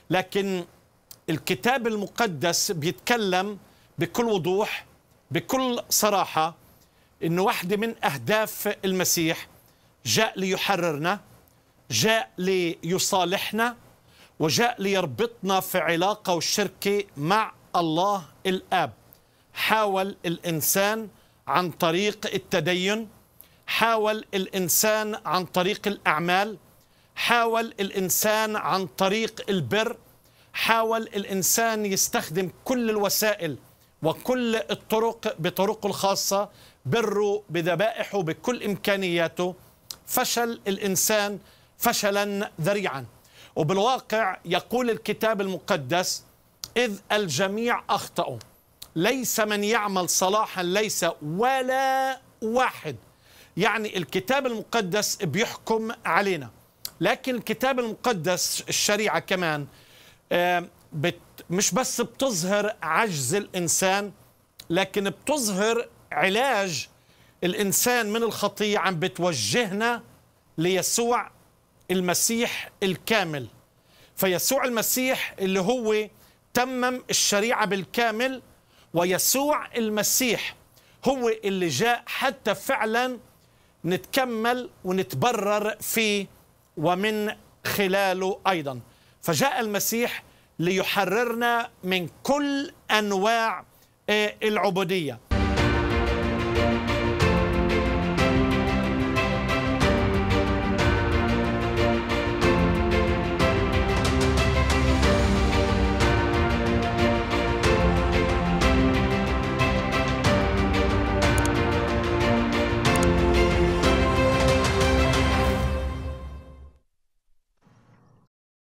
لكن الكتاب المقدس بيتكلم بكل وضوح بكل صراحة إنه واحدة من أهداف المسيح جاء ليحررنا جاء ليصالحنا وجاء ليربطنا في علاقة وشركة مع الله الآب حاول الإنسان عن طريق التدين حاول الإنسان عن طريق الأعمال حاول الإنسان عن طريق البر حاول الإنسان يستخدم كل الوسائل وكل الطرق بطرقه الخاصة بره بذبائحه بكل إمكانياته فشل الإنسان فشلا ذريعا وبالواقع يقول الكتاب المقدس إذ الجميع أخطأوا ليس من يعمل صلاحا ليس ولا واحد يعني الكتاب المقدس بيحكم علينا لكن الكتاب المقدس الشريعة كمان بت مش بس بتظهر عجز الإنسان لكن بتظهر علاج الإنسان من الخطية عم بتوجهنا ليسوع المسيح الكامل فيسوع المسيح اللي هو تمم الشريعة بالكامل ويسوع المسيح هو اللي جاء حتى فعلا نتكمل ونتبرر فيه ومن خلاله أيضا فجاء المسيح ليحررنا من كل أنواع العبودية